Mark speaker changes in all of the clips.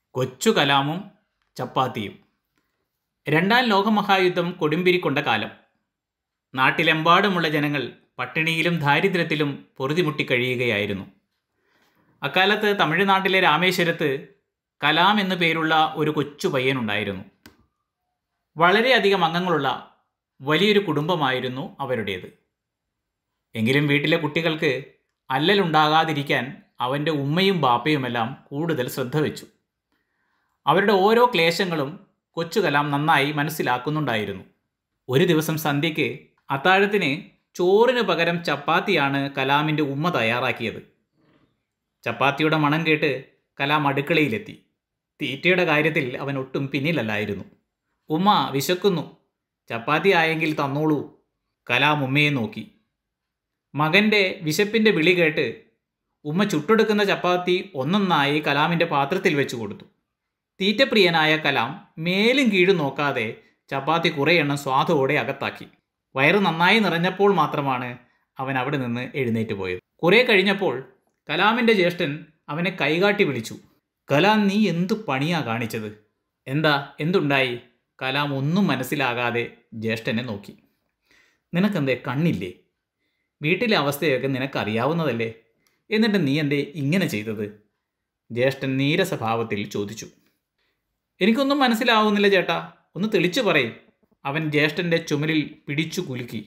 Speaker 1: കൊച്ചു കലാമും ചപ്പാത്തിയും രണ്ടാം ലോകമഹായുദ്ധം കൊടുമ്പിരിക്കൊണ്ട കാലം നാട്ടിലെമ്പാടുമുള്ള ജനങ്ങൾ പട്ടിണിയിലും ദാരിദ്ര്യത്തിലും പൊറുതിമുട്ടി കഴിയുകയായിരുന്നു അക്കാലത്ത് തമിഴ്നാട്ടിലെ രാമേശ്വരത്ത് കലാം എന്നു പേരുള്ള ഒരു കൊച്ചു പയ്യനുണ്ടായിരുന്നു വളരെയധികം അംഗങ്ങളുള്ള വലിയൊരു കുടുംബമായിരുന്നു അവരുടേത് എങ്കിലും വീട്ടിലെ കുട്ടികൾക്ക് അല്ലലുണ്ടാകാതിരിക്കാൻ അവൻ്റെ ഉമ്മയും ബാപ്പയുമെല്ലാം കൂടുതൽ ശ്രദ്ധ വെച്ചു അവരുടെ ഓരോ ക്ലേശങ്ങളും കൊച്ചു കലാം നന്നായി മനസ്സിലാക്കുന്നുണ്ടായിരുന്നു ഒരു ദിവസം സന്ധ്യയ്ക്ക് അത്താഴത്തിന് ചോറിന് പകരം ചപ്പാത്തിയാണ് കലാമിൻ്റെ ഉമ്മ തയ്യാറാക്കിയത് ചപ്പാത്തിയുടെ മണം കേട്ട് കലാം അടുക്കളയിലെത്തി തീറ്റയുടെ കാര്യത്തിൽ അവൻ ഒട്ടും പിന്നിലല്ലായിരുന്നു ഉമ്മ വിശക്കുന്നു ചപ്പാത്തി ആയെങ്കിൽ തന്നോളൂ കലാം ഉമ്മയെ നോക്കി മകൻ്റെ വിശപ്പിൻ്റെ വിളി കേട്ട് ഉമ്മ ചുട്ടെടുക്കുന്ന ചപ്പാത്തി ഒന്നൊന്നായി കലാമിൻ്റെ പാത്രത്തിൽ വെച്ച് കൊടുത്തു തീറ്റപ്രിയനായ കലാം മേലും കീഴും നോക്കാതെ ചപ്പാത്തി കുറേ എണ്ണം സ്വാദോടെ അകത്താക്കി വയറ് നന്നായി നിറഞ്ഞപ്പോൾ മാത്രമാണ് അവൻ അവിടെ നിന്ന് എഴുന്നേറ്റ് പോയത് കുറേ കഴിഞ്ഞപ്പോൾ കലാമിൻ്റെ ജ്യേഷ്ഠൻ അവനെ കൈകാട്ടി വിളിച്ചു കലാം നീ എന്തു പണിയാ കാണിച്ചത് എന്താ എന്തുണ്ടായി കലാം ഒന്നും മനസ്സിലാകാതെ ജ്യേഷ്ഠനെ നോക്കി നിനക്കെന്തേ കണ്ണില്ലേ വീട്ടിലെ അവസ്ഥയൊക്കെ നിനക്കറിയാവുന്നതല്ലേ എന്നിട്ട് നീ എന്തേ ഇങ്ങനെ ചെയ്തത് ജ്യേഷ്ഠൻ നീരസഭാവത്തിൽ ചോദിച്ചു എനിക്കൊന്നും മനസ്സിലാവുന്നില്ല ചേട്ടാ ഒന്ന് തെളിച്ചു പറയ് അവൻ ജ്യേഷ്ഠൻ്റെ ചുമലിൽ പിടിച്ചു കുലുക്കി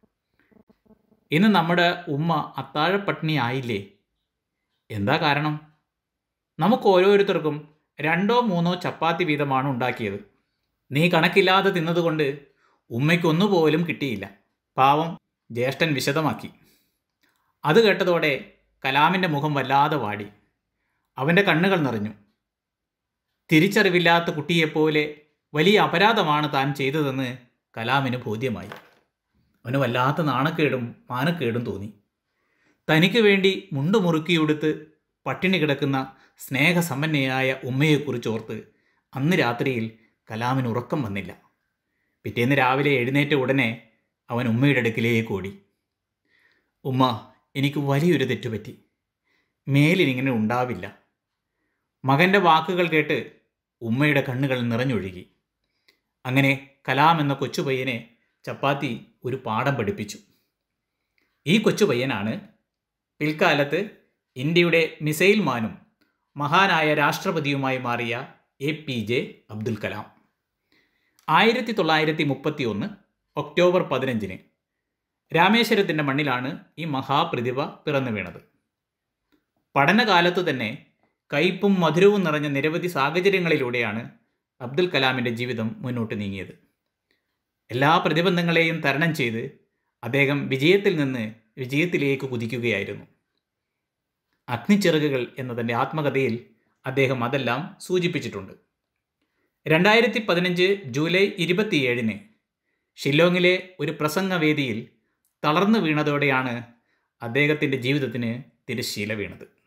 Speaker 1: ഇന്ന് നമ്മുടെ ഉമ്മ അത്താഴപ്പട്ടിണി ആയില്ലേ എന്താ കാരണം നമുക്ക് ഓരോരുത്തർക്കും രണ്ടോ മൂന്നോ ചപ്പാത്തി വീതമാണ് ഉണ്ടാക്കിയത് നീ കണക്കില്ലാതെ തിന്നതുകൊണ്ട് ഉമ്മയ്ക്കൊന്നുപോലും കിട്ടിയില്ല പാവം ജ്യേഷ്ഠൻ വിശദമാക്കി അത് കേട്ടതോടെ കലാമിൻ്റെ മുഖം വല്ലാതെ വാടി അവൻ്റെ കണ്ണുകൾ നിറഞ്ഞു തിരിച്ചറിവില്ലാത്ത കുട്ടിയെപ്പോലെ വലിയ അപരാധമാണ് താൻ ചെയ്തതെന്ന് കലാമിന് ബോധ്യമായി അവന് വല്ലാത്ത നാണക്കേടും മാനക്കേടും തോന്നി തനിക്ക് വേണ്ടി മുണ്ടു മുറുക്കിയെടുത്ത് പട്ടിണി കിടക്കുന്ന സ്നേഹസമ്പന്നയായ ഉമ്മയെക്കുറിച്ചോർത്ത് അന്ന് രാത്രിയിൽ കലാമിന് ഉറക്കം വന്നില്ല പിറ്റേന്ന് രാവിലെ എഴുന്നേറ്റ ഉടനെ അവൻ ഉമ്മയുടെ അടുക്കിലേക്ക് ഓടി ഉമ്മ എനിക്ക് വലിയൊരു തെറ്റുപറ്റി മേലിനിങ്ങനെ ഉണ്ടാവില്ല മകൻ്റെ വാക്കുകൾ കേട്ട് ഉമ്മയുടെ കണ്ണുകൾ നിറഞ്ഞൊഴുകി അങ്ങനെ കലാം എന്ന കൊച്ചു പയ്യനെ ചപ്പാത്തി ഒരു പാഠം പഠിപ്പിച്ചു ഈ കൊച്ചു പയ്യനാണ് പിൽക്കാലത്ത് ഇന്ത്യയുടെ മിസൈൽ മാനും മഹാനായ രാഷ്ട്രപതിയുമായി മാറിയ A P J Abdul Kalam ആയിരത്തി തൊള്ളായിരത്തി മുപ്പത്തി ഒന്ന് ഒക്ടോബർ പതിനഞ്ചിന് രാമേശ്വരത്തിൻ്റെ മണ്ണിലാണ് ഈ മഹാപ്രതിഭ പിറന്നു വീണത് പഠനകാലത്തു തന്നെ കയ്പും മധുരവും നിറഞ്ഞ നിരവധി സാഹചര്യങ്ങളിലൂടെയാണ് അബ്ദുൽ കലാമിൻ്റെ ജീവിതം മുന്നോട്ട് നീങ്ങിയത് എല്ലാ പ്രതിബന്ധങ്ങളെയും തരണം ചെയ്ത് അദ്ദേഹം വിജയത്തിൽ നിന്ന് വിജയത്തിലേക്ക് കുതിക്കുകയായിരുന്നു അഗ്നിച്ചിറകുകൾ എന്ന തൻ്റെ ആത്മകഥയിൽ അദ്ദേഹം അതെല്ലാം സൂചിപ്പിച്ചിട്ടുണ്ട് രണ്ടായിരത്തി പതിനഞ്ച് ജൂലൈ ഇരുപത്തിയേഴിന് ഷില്ലോങ്ങിലെ ഒരു പ്രസംഗവേദിയിൽ തളർന്നു വീണതോടെയാണ് അദ്ദേഹത്തിൻ്റെ ജീവിതത്തിന് തിരശ്ശീല വീണത്